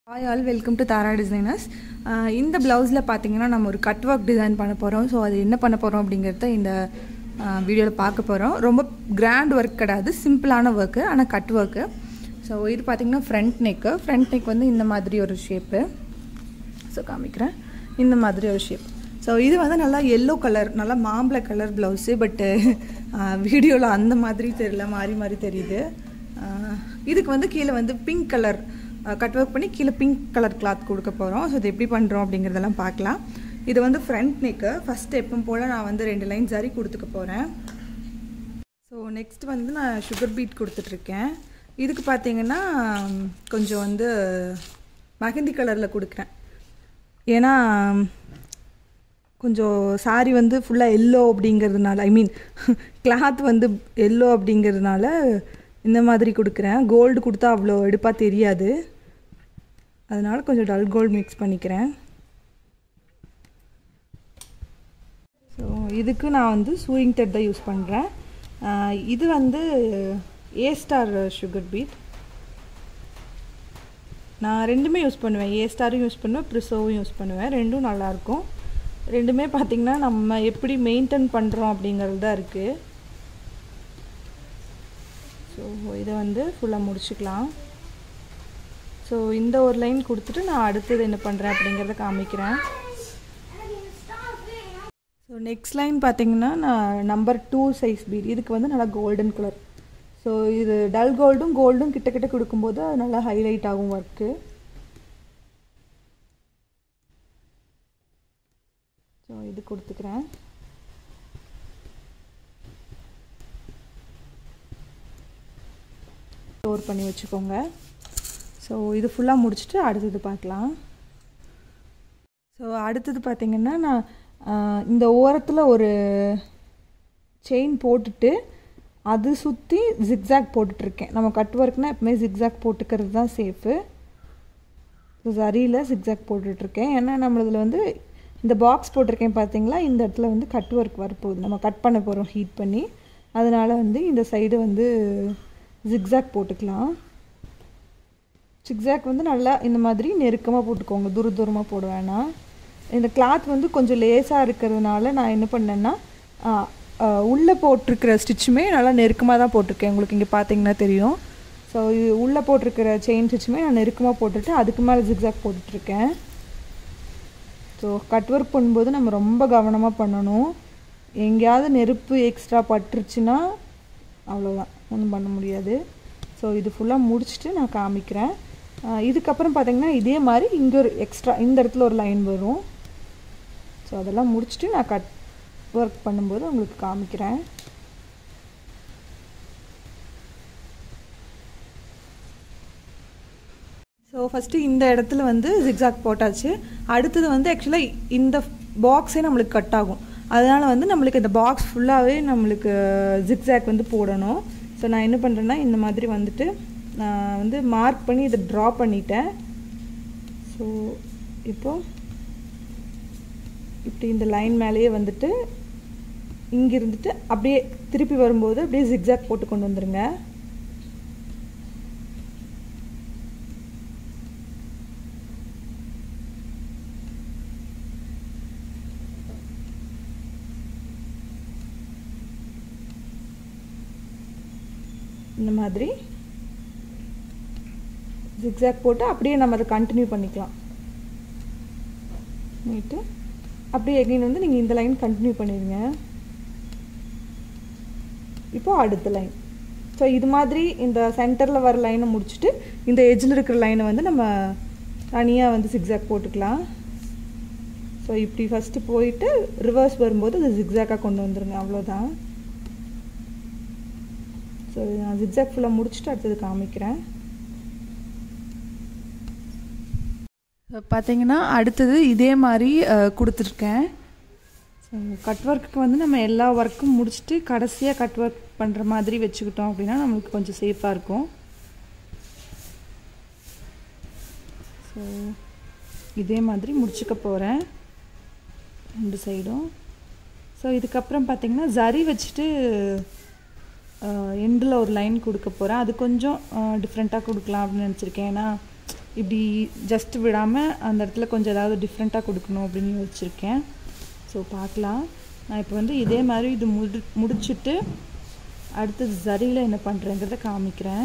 hi all welcome to Tara designers இந்த ப்ளவுஸில் பார்த்தீங்கன்னா நம்ம ஒரு கட் ஒர்க் டிசைன் பண்ண போகிறோம் ஸோ அது என்ன பண்ண போகிறோம் அப்படிங்கிறத இந்த வீடியோவில் பார்க்க போகிறோம் ரொம்ப கிராண்ட் ஒர்க் கிடையாது சிம்பிளான ஒர்க்கு ஆனால் கட் ஒர்க்கு ஸோ இது பார்த்தீங்கன்னா ஃப்ரண்ட் நெக்கு ஃப்ரண்ட் நெக் வந்து இந்த மாதிரி ஒரு ஷேப்பு ஸோ காமிக்கிறேன் இந்த மாதிரி ஒரு ஷேப் ஸோ இது வந்து நல்லா எல்லோ கலர் நல்லா மாம்பழ கலர் ப்ளவுஸு பட்டு வீடியோவில் அந்த மாதிரி தெரியல மாறி மாறி தெரியுது இதுக்கு வந்து கீழே வந்து பிங்க் கலர் கட் ஒர்க் பண்ணி கீழே பிங்க் கலர் கிளாத் கொடுக்க போகிறோம் ஸோ இது எப்படி பண்ணுறோம் அப்படிங்கிறதெல்லாம் பார்க்கலாம் இது வந்து ஃப்ரண்ட் நெக்கு ஃபஸ்ட் எப்பவும் போல் நான் வந்து ரெண்டு லைன் சரி கொடுத்துக்க போகிறேன் ஸோ நெக்ஸ்ட் வந்து நான் சுகர் பீட் கொடுத்துட்ருக்கேன் இதுக்கு பார்த்தீங்கன்னா கொஞ்சம் வந்து மெஹந்தி கலரில் கொடுக்குறேன் ஏன்னா கொஞ்சம் சாரி வந்து ஃபுல்லாக எல்லோ அப்படிங்கிறதுனால ஐ மீன் கிளாத் வந்து எல்லோ அப்படிங்கிறதுனால இந்த மாதிரி கொடுக்குறேன் கோல்டு கொடுத்தா அவ்வளோ எடுப்பாக தெரியாது அதனால் கொஞ்சம் டல் கோல்டு மிக்ஸ் பண்ணிக்கிறேன் ஸோ இதுக்கு நான் வந்து சூயிங் தெட் தான் யூஸ் பண்ணுறேன் இது வந்து ஏ ஸ்டார் சுகர் பீட் நான் ரெண்டுமே யூஸ் பண்ணுவேன் ஏ ஸ்டாரும் யூஸ் பண்ணுவேன் ப்ரிசோவும் யூஸ் பண்ணுவேன் ரெண்டும் நல்லாயிருக்கும் ரெண்டுமே பார்த்திங்கன்னா நம்ம எப்படி மெயின்டைன் பண்ணுறோம் அப்படிங்கிறது தான் இருக்குது ஸோ இதை வந்து ஃபுல்லாக முடிச்சுக்கலாம் ஸோ இந்த ஒரு லைன் கொடுத்துட்டு நான் அடுத்தது என்ன பண்ணுறேன் அப்படிங்கிறத காமிக்கிறேன் ஸோ நெக்ஸ்ட் லைன் பார்த்தீங்கன்னா நான் நம்பர் டூ சைஸ் பீட் இதுக்கு வந்து நல்லா கோல்டன் கலர் ஸோ இது டல் கோல்டும் கோல்டும் கிட்ட கிட்ட கொடுக்கும்போது அது நல்லா ஹைலைட் ஆகும் ஒர்க்கு ஸோ இது கொடுத்துக்கிறேன் ஸ்டோர் பண்ணி வச்சுக்கோங்க ஸோ இது ஃபுல்லாக முடிச்சுட்டு அடுத்தது பார்க்கலாம் ஸோ அடுத்தது பார்த்திங்கன்னா நான் இந்த ஓரத்தில் ஒரு செயின் போட்டுட்டு அது சுற்றி ஜிக்ஸாக் போட்டுட்ருக்கேன் நம்ம கட் ஒர்க்னால் எப்பவுமே ஜிக்ஸாக் போட்டுக்கிறது தான் சேஃபு ஸோ சரியில் ஜிக்ஸாக் போட்டுட்ருக்கேன் ஏன்னா நம்மளதில் வந்து இந்த பாக்ஸ் போட்டிருக்கேன் பார்த்தீங்களா இந்த இடத்துல வந்து கட் ஒர்க் வரப்போகுது நம்ம கட் பண்ண போகிறோம் ஹீட் பண்ணி அதனால் வந்து இந்த சைடு வந்து ஜிக்ஸாக் போட்டுக்கலாம் ஜிக்ஸாக் வந்து நல்லா இந்த மாதிரி நெருக்கமாக போட்டுக்கோங்க தூர தூரமாக போட வேணாம் இந்த கிளாத் வந்து கொஞ்சம் லேஸாக இருக்கிறதுனால நான் என்ன பண்ணேன்னா உள்ளே போட்டிருக்கிற ஸ்டிச்சுமே நல்லா நெருக்கமாக தான் போட்டிருக்கேன் உங்களுக்கு இங்கே பார்த்தீங்கன்னா தெரியும் ஸோ இது உள்ளே போட்டிருக்கிற செயின் ஸ்டிச்சுமே நான் நெருக்கமாக போட்டுட்டு அதுக்கு மேலே ஜிக்ஸாக் போட்டுட்ருக்கேன் ஸோ கட் ஒர்க் பண்ணும்போது நம்ம ரொம்ப கவனமாக பண்ணணும் எங்கேயாவது நெருப்பு எக்ஸ்ட்ரா பட்டுருச்சுன்னா அவ்வளோதான் ஒன்றும் பண்ண முடியாது ஸோ இது ஃபுல்லாக முடிச்சுட்டு நான் காமிக்கிறேன் இதுக்கப்புறம் பார்த்திங்கன்னா இதே மாதிரி இங்கே ஒரு எக்ஸ்ட்ரா இந்த இடத்துல ஒரு லைன் வரும் ஸோ அதெல்லாம் முடிச்சுட்டு நான் கட் ஒர்க் பண்ணும்போது உங்களுக்கு காமிக்கிறேன் ஸோ ஃபஸ்ட்டு இந்த இடத்துல வந்து ஜிக்ஸாக் போட்டாச்சு அடுத்தது வந்து ஆக்சுவலாக இந்த பாக்ஸே நம்மளுக்கு கட் ஆகும் அதனால் வந்து நம்மளுக்கு இந்த பாக்ஸ் ஃபுல்லாகவே நம்மளுக்கு ஜிக்ஸாக் வந்து போடணும் ஸோ நான் என்ன பண்ணுறேன்னா இந்த மாதிரி வந்துட்டு நான் வந்து மார்க் பண்ணி இதை ட்ரா பண்ணிட்டேன் ஸோ இப்போது இப்படி இந்த லைன் மேலேயே வந்துட்டு இங்கே இருந்துட்டு அப்படியே திருப்பி வரும்போது அப்படியே ஜிக்ஸாக் போட்டு கொண்டு வந்துடுங்க இந்த மாதிரி ஜிக்ஸாக் போட்டு அப்படியே நம்ம அதை கண்டினியூ பண்ணிக்கலாம் பண்ணிட்டு அப்படியே எகைன் வந்து நீங்கள் இந்த லைன் கண்டினியூ பண்ணிடுங்க இப்போ அடுத்த லைன் ஸோ இது மாதிரி இந்த சென்டரில் வர லைனை முடிச்சுட்டு இந்த எஜ்ஜில் இருக்கிற லைனை வந்து நம்ம தனியாக வந்து ஜிக்ஸாக் போட்டுக்கலாம் ஸோ இப்படி ஃபஸ்ட்டு போயிட்டு ரிவர்ஸ் வரும்போது அது ஜிக்ஸாக்காக கொண்டு வந்துருங்க அவ்வளோதான் ஸோ நான் ஜிக்ஸாக் ஃபுல்லாக முடிச்சுட்டு அடுத்தது காமிக்கிறேன் பார்த்தீங்கன்னா அடுத்தது இதே மாதிரி கொடுத்துருக்கேன் ஸோ கட் ஒர்க்குக்கு வந்து நம்ம எல்லா ஒர்க்கும் முடிச்சுட்டு கடைசியாக கட் ஒர்க் பண்ணுற மாதிரி வச்சுக்கிட்டோம் அப்படின்னா நம்மளுக்கு கொஞ்சம் சேஃபாக இருக்கும் ஸோ இதே மாதிரி முடிச்சுக்க போகிறேன் ரெண்டு சைடும் ஸோ இதுக்கப்புறம் பார்த்திங்கன்னா ஜரி வச்சுட்டு எண்டில் ஒரு லைன் கொடுக்க போகிறேன் அது கொஞ்சம் டிஃப்ரெண்ட்டாக கொடுக்கலாம் அப்படின்னு நினச்சிருக்கேன் ஏன்னா இப்படி ஜஸ்ட் விடாமல் அந்த இடத்துல கொஞ்சம் ஏதாவது டிஃப்ரெண்ட்டாக கொடுக்கணும் அப்படின்னு யோசிச்சிருக்கேன் ஸோ பார்க்கலாம் நான் இப்போ வந்து இதே மாதிரி இது முடி முடிச்சுட்டு அடுத்தது சரியில் என்ன பண்ணுறேங்கிறத காமிக்கிறேன்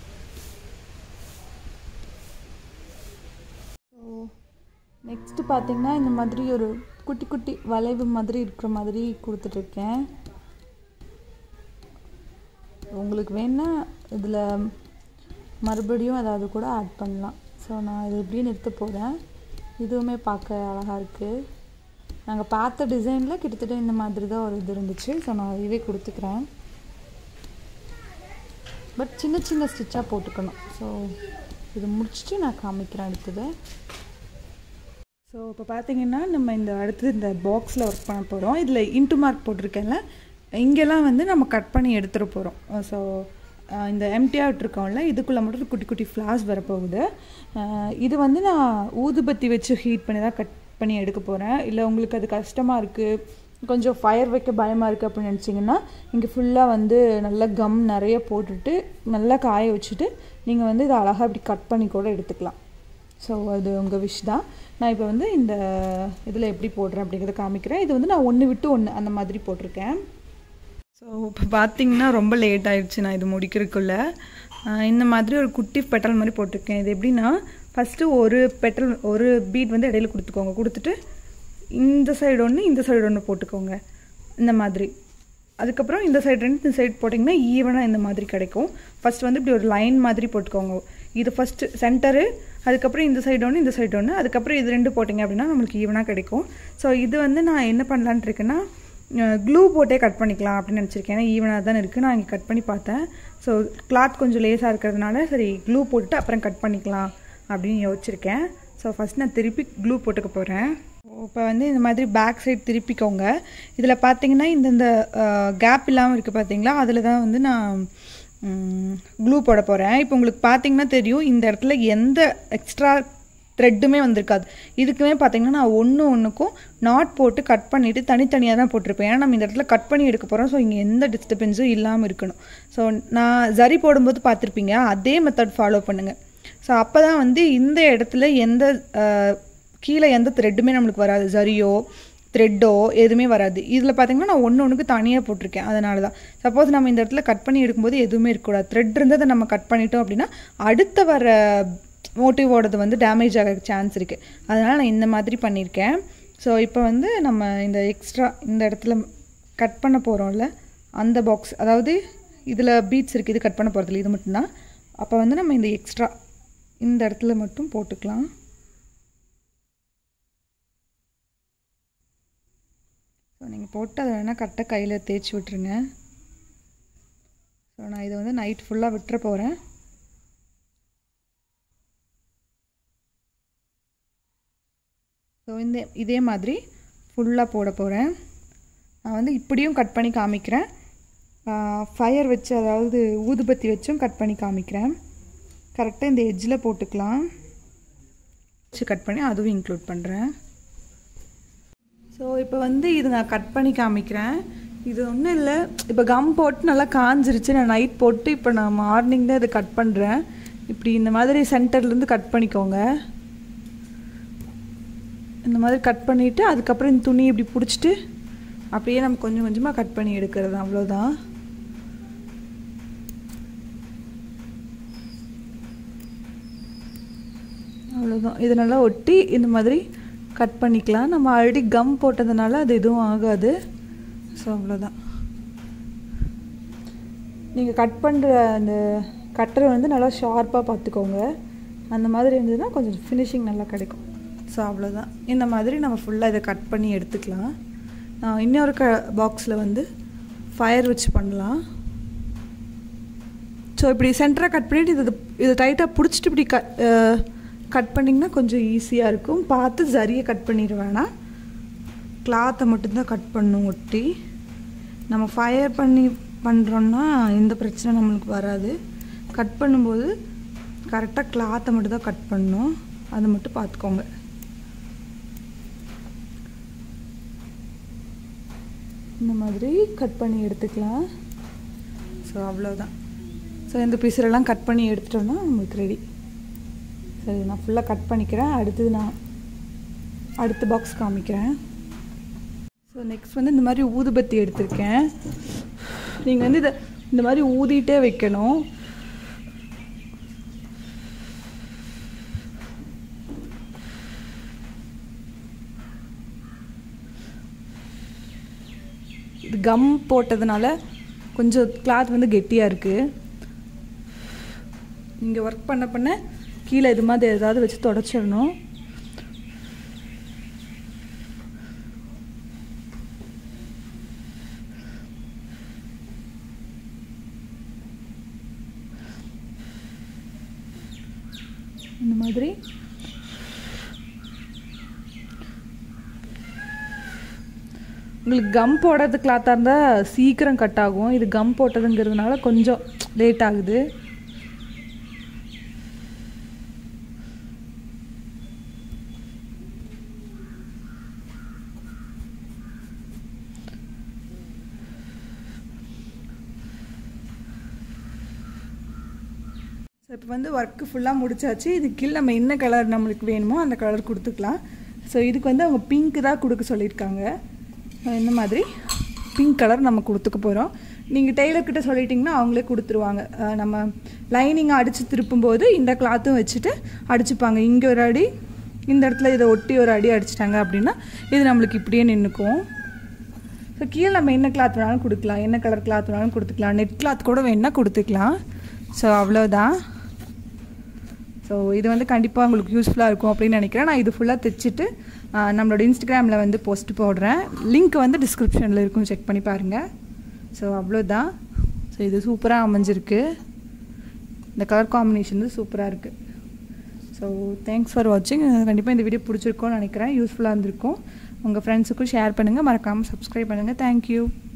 ஸோ நெக்ஸ்ட்டு பார்த்தீங்கன்னா இந்த மாதிரி ஒரு குட்டி குட்டி வளைவு மாதிரி இருக்கிற மாதிரி கொடுத்துட்ருக்கேன் உங்களுக்கு வேணா இதில் மறுபடியும் ஏதாவது கூட ஆட் பண்ணலாம் ஸோ நான் இது இப்படியே நிறுத்த போகிறேன் இதுவுமே பார்க்க அழகாக இருக்குது நாங்கள் பார்த்த டிசைனில் கிட்டத்தட்ட இந்த மாதிரி தான் ஒரு இது இருந்துச்சு ஸோ நான் இதுவே கொடுத்துக்கிறேன் பட் சின்ன சின்ன ஸ்டிச்சாக போட்டுக்கணும் ஸோ இது முடிச்சுட்டு நான் காமிக்கிறேன் அடுத்தது ஸோ இப்போ பார்த்தீங்கன்னா நம்ம இந்த அடுத்தது இந்த பாக்ஸில் ஒர்க் பண்ண போகிறோம் இதில் இன்ட்டு மார்க் போட்டிருக்கேன்ல இங்கெல்லாம் வந்து நம்ம கட் பண்ணி எடுத்துகிட்டு போகிறோம் ஸோ இந்த எம்டியாக விட்டுருக்கோம்ல இதுக்குள்ளே மட்டும் குட்டி குட்டி ஃப்ளாஸ் வரப்போகுது இது வந்து நான் ஊதுபத்தி வச்சு ஹீட் பண்ணி தான் கட் பண்ணி எடுக்க போகிறேன் இல்லை உங்களுக்கு அது கஷ்டமாக இருக்குது கொஞ்சம் ஃபயர் வைக்க பயமாக இருக்குது அப்படின்னு நினச்சிங்கன்னா இங்கே ஃபுல்லாக வந்து நல்லா கம் நிறைய போட்டுட்டு நல்லா காய வச்சுட்டு நீங்கள் வந்து இதை அழகாக இப்படி கட் பண்ணி கூட எடுத்துக்கலாம் ஸோ அது உங்கள் விஷ் தான் நான் இப்போ வந்து இந்த இதில் எப்படி போடுறேன் அப்படிங்கிறத காமிக்கிறேன் இது வந்து நான் ஒன்று விட்டு ஒன்று அந்த மாதிரி போட்டிருக்கேன் ஸோ இப்போ பார்த்தீங்கன்னா ரொம்ப லேட் ஆயிடுச்சு நான் இது முடிக்கிறதுக்குள்ள இந்த மாதிரி ஒரு குட்டி பெட்டல் மாதிரி போட்டிருக்கேன் இது எப்படின்னா ஃபஸ்ட்டு ஒரு பெட்டல் ஒரு பீட் வந்து இடையில கொடுத்துக்கோங்க கொடுத்துட்டு இந்த சைடு ஒன்று இந்த சைடு ஒன்று போட்டுக்கோங்க இந்த மாதிரி அதுக்கப்புறம் இந்த சைடு ரெண்டு இந்த சைடு போட்டிங்கன்னா ஈவனாக இந்த மாதிரி கிடைக்கும் ஃபஸ்ட் வந்து இப்படி ஒரு லைன் மாதிரி போட்டுக்கோங்க இது ஃபஸ்ட்டு சென்டரு அதுக்கப்புறம் இந்த சைடு ஒன்று இந்த சைடு ஒன்று அதுக்கப்புறம் இது ரெண்டு போட்டிங்க அப்படின்னா நம்மளுக்கு ஈவனாக கிடைக்கும் ஸோ இது வந்து நான் என்ன பண்ணலான்ட்டு இருக்கேன்னா க்ளூ போட்டே கட் பண்ணிக்கலாம் அப்படின்னு நினச்சிருக்கேன் ஏன்னா ஈவனாக தான் இருக்குது நான் இங்கே கட் பண்ணி பார்த்தேன் ஸோ கிளாத் கொஞ்சம் லேஸாக இருக்கிறதுனால சரி க்ளூ போட்டுட்டு அப்புறம் கட் பண்ணிக்கலாம் அப்படின்னு யோசிச்சிருக்கேன் ஸோ ஃபஸ்ட் நான் திருப்பி க்ளூ போட்டுக்க போகிறேன் இப்போ வந்து இந்த மாதிரி பேக் சைட் திருப்பிக்கோங்க இதில் பார்த்தீங்கன்னா இந்தந்த கேப் இல்லாமல் இருக்குது பார்த்தீங்களா அதில் தான் வந்து நான் க்ளூ போட போகிறேன் இப்போ உங்களுக்கு பார்த்தீங்கன்னா தெரியும் இந்த இடத்துல எந்த எக்ஸ்ட்ரா த்ரெட்டுமே வந்திருக்காது இதுக்குமே பார்த்தீங்கன்னா நான் ஒன்று ஒன்றுக்கும் நாட் போட்டு கட் பண்ணிவிட்டு தனித்தனியாக தான் போட்டிருப்பேன் ஏன்னா நம்ம இந்த இடத்துல கட் பண்ணி எடுக்க போகிறோம் ஸோ இங்கே எந்த டிஸ்டர்பன்ஸும் இல்லாமல் இருக்கணும் ஸோ நான் ஜரி போடும்போது பார்த்துருப்பீங்க அதே மெத்தட் ஃபாலோ பண்ணுங்கள் ஸோ அப்போ தான் வந்து இந்த இடத்துல எந்த கீழே எந்த த்ரெட்டுமே நம்மளுக்கு வராது ஜரியோ த்ரெட்டோ எதுவுமே வராது இதில் பார்த்தீங்கன்னா நான் ஒன்று ஒன்றுக்கு தனியாக போட்டிருக்கேன் அதனால தான் சப்போஸ் நம்ம இந்த இடத்துல கட் பண்ணி எடுக்கும்போது எதுவுமே இருக்கக்கூடாது த்ரெட் இருந்ததை நம்ம கட் பண்ணிட்டோம் அப்படின்னா அடுத்த வர மோட்டிவோடது வந்து டேமேஜ் ஆக சான்ஸ் இருக்குது அதனால் நான் இந்த மாதிரி பண்ணியிருக்கேன் ஸோ இப்போ வந்து நம்ம இந்த எக்ஸ்ட்ரா இந்த இடத்துல கட் பண்ண போகிறோம்ல அந்த பாக்ஸ் அதாவது இதில் பீட்ஸ் இருக்குது இது கட் பண்ண போகிறதில்ல இது மட்டும்தான் அப்போ வந்து நம்ம இந்த எக்ஸ்ட்ரா இந்த இடத்துல மட்டும் போட்டுக்கலாம் ஸோ நீங்கள் போட்டு அதை வேணால் கரெக்டாக கையில் தேய்ச்சி விட்ருங்க ஸோ நான் இதை வந்து நைட் ஃபுல்லாக விட்டுற போகிறேன் ஸோ இந்த இதே மாதிரி ஃபுல்லாக போட போகிறேன் நான் வந்து இப்படியும் கட் பண்ணி காமிக்கிறேன் ஃபயர் வச்சு அதாவது ஊதுபத்தி வச்சும் கட் பண்ணி காமிக்கிறேன் கரெக்டாக இந்த எட்ஜில் போட்டுக்கலாம் வச்சு கட் பண்ணி அதுவும் இன்க்ளூட் பண்ணுறேன் ஸோ இப்போ வந்து இது நான் கட் பண்ணி காமிக்கிறேன் இது ஒன்றும் இல்லை இப்போ கம் போட்டு நல்லா காஞ்சிருச்சு நான் நைட் போட்டு இப்போ நான் மார்னிங் தான் இதை கட் பண்ணுறேன் இப்படி இந்த மாதிரி சென்டர்லேருந்து கட் பண்ணிக்கோங்க இந்த மாதிரி கட் பண்ணிவிட்டு அதுக்கப்புறம் இந்த துணி இப்படி பிடிச்சிட்டு அப்படியே நம்ம கொஞ்சம் கொஞ்சமாக கட் பண்ணி எடுக்கிறது அவ்வளோதான் அவ்வளோதான் இது நல்லா ஒட்டி இந்த மாதிரி கட் பண்ணிக்கலாம் நம்ம ஆல்ரெடி கம் போட்டதுனால அது எதுவும் ஆகாது ஸோ அவ்வளோதான் நீங்கள் கட் பண்ணுற அந்த கட்டரை வந்து நல்லா ஷார்ப்பாக பார்த்துக்கோங்க அந்த மாதிரி இருந்ததுன்னா கொஞ்சம் ஃபினிஷிங் நல்லா கிடைக்கும் ஸோ அவ்வளோதான் இந்த மாதிரி நம்ம ஃபுல்லாக இதை கட் பண்ணி எடுத்துக்கலாம் நான் இன்னொரு க பாக்ஸில் வந்து ஃபயர் வச்சு பண்ணலாம் ஸோ இப்படி சென்டராக கட் பண்ணிவிட்டு இது இது டைட்டாக பிடிச்சிட்டு இப்படி க கட் பண்ணிங்கன்னா கொஞ்சம் ஈஸியாக இருக்கும் பார்த்து சரியை கட் பண்ணிட வேணாம் கிளாத்தை மட்டும்தான் கட் பண்ணும் ஒட்டி நம்ம ஃபயர் பண்ணி பண்ணுறோன்னா இந்த பிரச்சனை நம்மளுக்கு வராது கட் பண்ணும்போது கரெக்டாக கிளாத்தை மட்டும் தான் கட் பண்ணணும் அதை மட்டும் பார்த்துக்கோங்க இந்த மாதிரி கட் பண்ணி எடுத்துக்கலாம் ஸோ அவ்வளோதான் ஸோ இந்த பீஸரெல்லாம் கட் பண்ணி எடுத்துட்டோம்னா நம்மளுக்கு ரெடி சரி நான் ஃபுல்லாக கட் பண்ணிக்கிறேன் அடுத்தது நான் அடுத்த பாக்ஸ் காமிக்கிறேன் ஸோ நெக்ஸ்ட் வந்து இந்த மாதிரி ஊதுபத்தி எடுத்திருக்கேன் நீங்கள் வந்து இதை இந்த மாதிரி ஊதிட்டே வைக்கணும் இது கம் போட்டதுனால கொஞ்சம் கிளாத் வந்து கெட்டியாக இருக்குது நீங்கள் ஒர்க் பண்ண பண்ண கீழே இது மாதிரி ஏதாவது வச்சு தொடச்சிடணும் இந்த மாதிரி உங்களுக்கு கம் போடுறது கிளாத்தாக இருந்தால் சீக்கிரம் கட் ஆகும் இது கம் போட்டதுங்கிறதுனால கொஞ்சம் லேட் ஆகுது ஸோ இப்போ வந்து ஒர்க்கு ஃபுல்லாக முடிச்சாச்சு இது கீழே நம்ம என்ன கலர் நம்மளுக்கு வேணுமோ அந்த கலர் கொடுத்துக்கலாம் ஸோ இதுக்கு வந்து அவங்க பிங்க் தான் கொடுக்க சொல்லியிருக்காங்க இந்த மாதிரி பிங்க் கலர் நம்ம கொடுத்துக்க போகிறோம் நீங்கள் டெய்லர்கிட்ட சொல்லிட்டிங்கன்னா அவங்களே கொடுத்துருவாங்க நம்ம லைனிங்கை அடித்து திருப்பும்போது இந்த கிளாத்தும் வச்சுட்டு அடிச்சுப்பாங்க இங்கே ஒரு அடி இந்த இடத்துல இதை ஒட்டி ஒரு அடி அடிச்சிட்டாங்க அப்படின்னா இது நம்மளுக்கு இப்படியே நின்றுக்கும் ஸோ கீழே நம்ம என்ன கிளாத் வேணாலும் கொடுக்கலாம் என்ன கலர் கிளாத் வேணாலும் கொடுத்துக்கலாம் நெட் கிளாத் கூட வேணால் கொடுத்துக்கலாம் ஸோ அவ்வளோதான் ஸோ இது வந்து கண்டிப்பாக உங்களுக்கு யூஸ்ஃபுல்லாக இருக்கும் அப்படின்னு நினைக்கிறேன் நான் இது ஃபுல்லாக தைச்சிட்டு நம்மளோட இன்ஸ்டாகிராமில் வந்து போஸ்ட் போடுறேன் லிங்க் வந்து டிஸ்கிரிப்ஷனில் இருக்கும் செக் பண்ணி பாருங்கள் ஸோ அவ்வளோதான் ஸோ இது சூப்பராக அமைஞ்சிருக்கு இந்த கலர் காம்பினேஷன் வந்து சூப்பராக இருக்குது ஸோ தேங்க்ஸ் ஃபார் வாட்சிங் கண்டிப்பாக இந்த வீடியோ பிடிச்சிருக்கோன்னு நினைக்கிறேன் யூஸ்ஃபுல்லாக இருந்திருக்கும் உங்கள் ஃப்ரெண்ட்ஸுக்கும் ஷேர் பண்ணுங்கள் மறக்காமல் சப்ஸ்கிரைப் பண்ணுங்கள் தேங்க்யூ